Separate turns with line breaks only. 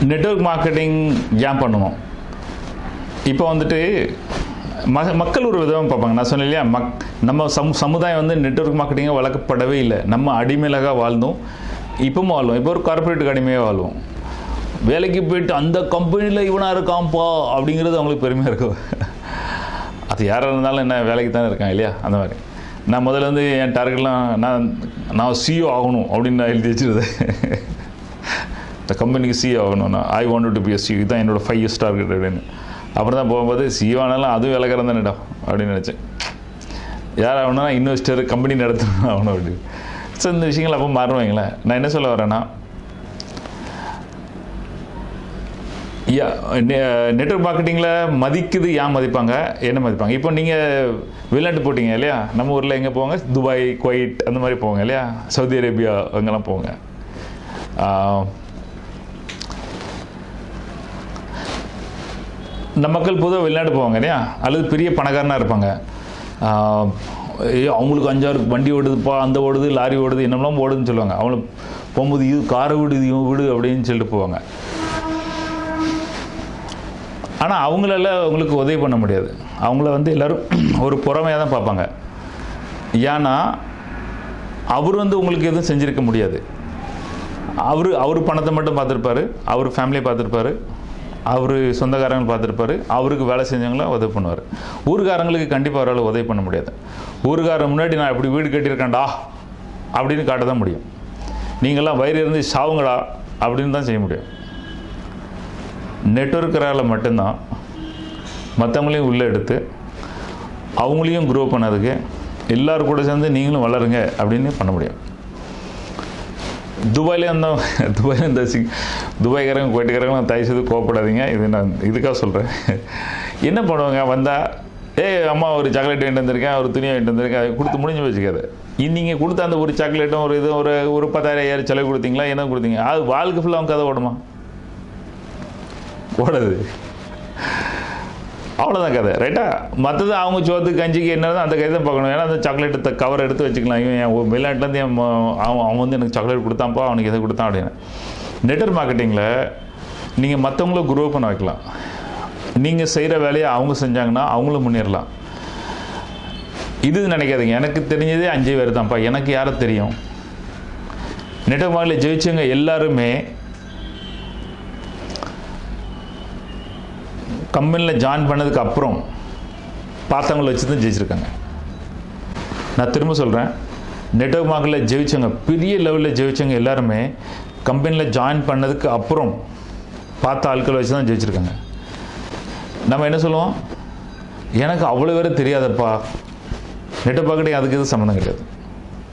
network marketing ஏன் பண்ணணும் இப்போ வந்துட்டு ம மக்கள் ஒரு விதமாக பார்ப்பாங்க நான் சொன்னேன் இல்லையா மக் நம்ம சம் சமுதாயம் வந்து நெட்வொர்க் மார்க்கெட்டிங்காக வளர்க்கப்படவே இல்லை நம்ம அடிமையிலாக வாழ்ந்தோம் இப்பவும் வாழ்வோம் இப்போ ஒரு கார்பரேட்டுக்கு அடிமையாக வாழ்வோம் வேலைக்கு போயிட்டு அந்த கம்பெனியில் இவனாக இருக்கான்ப்பா அப்படிங்கிறது அவங்களுக்கு பெருமையாக இருக்கும் அது யாராக இருந்தாலும் என்ன வேலைக்கு தானே இருக்காங்க இல்லையா அந்த மாதிரி நான் முதல்ல வந்து என் டார்கெட்லாம் நான் நான் சிஓ ஆகணும் அப்படின்னு நான் எழுதி வச்சிருந்தேன் இந்த கம்பெனிக்கு சிஓ ஆகணும் நான் I want to be as CEO இதுதான் என்னோட ஃபைவ் இயர்ஸ் டார்கெட் அப்படின்னு அப்புறம் தான் போகும்போது சிஓ ஆனாலும் அதுவும் விளக்குறது தானேடா அப்படின்னு நினச்சேன் யார் ஆகணும்னா இன்வெஸ்டர் கம்பெனி நடத்தணும் ஆகணும் அப்படின்னு ஸோ இந்த விஷயங்கள் அப்போ மாறுவாங்களேன் நான் என்ன சொல்ல வரேன்னா யா நெட்ஒர்க் மார்க்கெட்டிங்கில் மதிக்குது ஏன் மதிப்பாங்க என்ன மதிப்பாங்க இப்போ நீங்கள் வெளிநாட்டு போட்டிங்க இல்லையா நம்ம ஊரில் எங்கே போவாங்க துபாய் குவைட் அந்த மாதிரி போவாங்க இல்லையா சவுதி அரேபியா அங்கெல்லாம் போவாங்க ஆஹ், இந்த மக்கள் பொதுவாக வெளிநாட்டு போவாங்க இல்லையா அல்லது பெரிய பணக்காரனாக இருப்பாங்க ஆஹ், ஐயோ அவங்களுக்கு அஞ்சாறு வண்டி ஓடுதுப்பா அந்த ஓடுது லாரி ஓடுது என்னெல்லாம் ஓடுதுன்னு சொல்லுவாங்க அவங்கள போகும்போது இது காரை விடு இது விடு அப்படின்னு சொல்லிட்டு போவாங்க ஆனால் அவங்களால அவங்களுக்கு உதவி பண்ண முடியாது அவங்கள வந்து எல்லாரும் ஒரு புறமையாக தான் பார்ப்பாங்க ஏன்னா அவர் வந்து உங்களுக்கு எதுவும் செஞ்சிருக்க முடியாது அவர் அவர் பணத்தை மட்டும் பார்த்துருப்பாரு அவர் ஃபேமிலியை பார்த்துருப்பாரு அவர் சொந்தக்காரங்க பார்த்துருப்பாரு அவருக்கு வேலை செஞ்சவங்கள உதவி பண்ணுவார் ஊருக்காரங்களுக்கு கண்டிப்பாக அவரால் உதவி பண்ண முடியாது ஊருக்காரன் முன்னாடி நான் இப்படி வீடு கட்டியிருக்கேன்டா அப்படின்னு காட்ட தான் முடியும் நீங்கள்லாம் வயிறு இருந்து சாவுங்கடா அப்படின்னு தான் செய்ய முடியும் நெட்ஒர்க்கரால் மட்டும்தான் மற்றவங்களையும் உள்ளே எடுத்து அவங்களையும் க்ரோ பண்ணதுக்கு எல்லாரும் கூட சேர்ந்து நீங்களும் வளருங்க அப்படின்னு பண்ண முடியும் துபாயிலே அந்த துபாயில் இந்த சி துபாய்க்காரங்க குவைட்டுக்காரங்க தயவு செய்து கோவப்படாதீங்க இது நான் இதுக்காக சொல்கிறேன் என்ன பண்ணுவாங்க வந்தால் ஏய் அம்மா ஒரு சாக்லேட் வாங்கிட்டு வந்திருக்கேன் ஒரு துணி வாங்கிட்டு வந்திருக்கேன் அதை கொடுத்து முடிஞ்சு வச்சுக்காது நீங்கள் கொடுத்த அந்த ஒரு சாக்லேட்டும் ஒரு இது ஒரு ஒரு பத்தாயிரம் ஐயாயிரம் செலவு கொடுத்தீங்களா என்ன கொடுத்தீங்க அது வாழ்க்கை ஃபுல்லாக அவங்க கதை ஓடுமா ஓடாது அவ்வளோதான் கதை ரைட்டா மற்றது அவங்க சோத்துக்கு கஞ்சிக்கு என்னது அந்த கதை தான் பார்க்கணும் ஏன்னா அந்த சாக்லேட்டு கவர் எடுத்து வச்சுக்கலாம் இவன் என் வெளிநாட்டிலேருந்து என் ம- அவன் அவன் வந்து எனக்கு சாக்லேட் கொடுத்தான்ப்பா அவனுக்கு எதை கொடுத்தான் அப்படின்னு நெட்வொர்க் மார்க்கெட்டிங்கில் நீங்கள் மற்றவங்கள குரோ பண்ண வைக்கலாம் நீங்கள் செய்கிற வேலையை அவங்க செஞ்சாங்கன்னா அவங்களும் முன்னேறலாம் இது நினைக்காதீங்க எனக்கு தெரிஞ்சதே அஞ்சு பேர் தான்ப்பா எனக்கு யாரை தெரியும் நெட்வொர்க் மார்க்கெட்டில் ஜெயிச்சவங்க எல்லாருமே கம்பெனியில் ஜாயின் பண்ணதுக்கு அப்புறம் பார்த்தவங்கள வச்சு தான் ஜெயிச்சிருக்காங்க நான் திரும்ப சொல்கிறேன் நெட்வொர்க் மார்க்கெட்டில் ஜெயிச்சவங்க பெரிய லெவலில் ஜெயிச்சவங்க எல்லாருமே கம்பெனியில் ஜாயின் பண்ணதுக்கு அப்புறம் பார்த்த ஆட்கள் வச்சு தான் ஜெயிச்சிருக்காங்க நம்ம என்ன சொல்லுவோம் எனக்கு அவ்வளோ வேற தெரியாதப்பா நெட்வொர்க் மார்க்கெட்டிங் அதுக்கு எதுவும் சம்மந்தம் கிடையாது